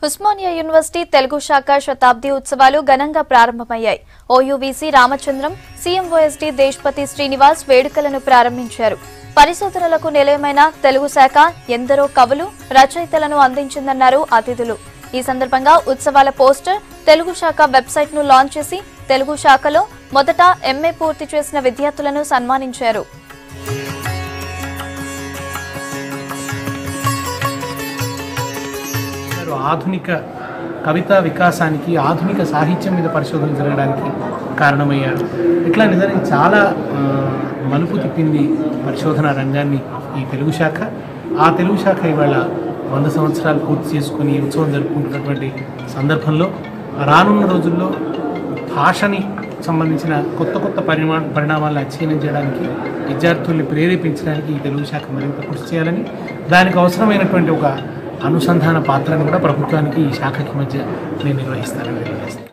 Osmania university Telugu శాఖ శతాబ్ది ఉత్సవాలు ఘనంగా ప్రారంభమయ్యాయి ఓయూవీసీ రామచంద్రం సీఎంఓఎస్టీ దేశ్పతి శ్రీనివాస్ వేడుకలను ప్రారంభించారు పరిశోధనలకు నిలయమైన తెలుగు శాఖ ఎందరో కవులు రచయితలను అందించిందన్నారు అతిథులు ఈ సందర్భంగా ఉత్సవాల పోస్టర్ తెలుగు శాఖ వెబ్సైట్ ను లాంచ్ చేసి తెలుగు శాఖలో మొదట ఎంఏ పూర్తి చేసిన విద్యార్థులను సన్మానించారు గారు ఆధునిక కవితా వికాసానికి ఆధునిక సాహిత్యం మీద పరిశోధన జరగడానికి కారణమయ్యారు ఇట్లా నిజానికి చాలా ఆ, మలుపు తిప్పింది పరిశోధన రంగాన్ని ఈ తెలుగు శాఖ ఆ తెలుగు శాఖ ఇవాళ వంద సంవత్సరాలు పూర్తి చేసుకుని ఈ ఉత్సవం జరుపుకుంటున్నటువంటి సందర్భంలో రానున్న రోజుల్లో భాషని సంబంధించిన కొత్త కొత్త పరిమా పరిణామాలను అధ్యయనం చేయడానికి విద్యార్థుల్ని ప్రేరేపించడానికి ఈ తెలుగు శాఖ మరింత కృషి చేయాలని దానికి అవసరమైనటువంటి ఒక అనుసంధాన పాత్రను కూడా ప్రభుత్వానికి ఈ శాఖకి మధ్య నేను నిర్వహిస్తానని తెలియజేస్తాను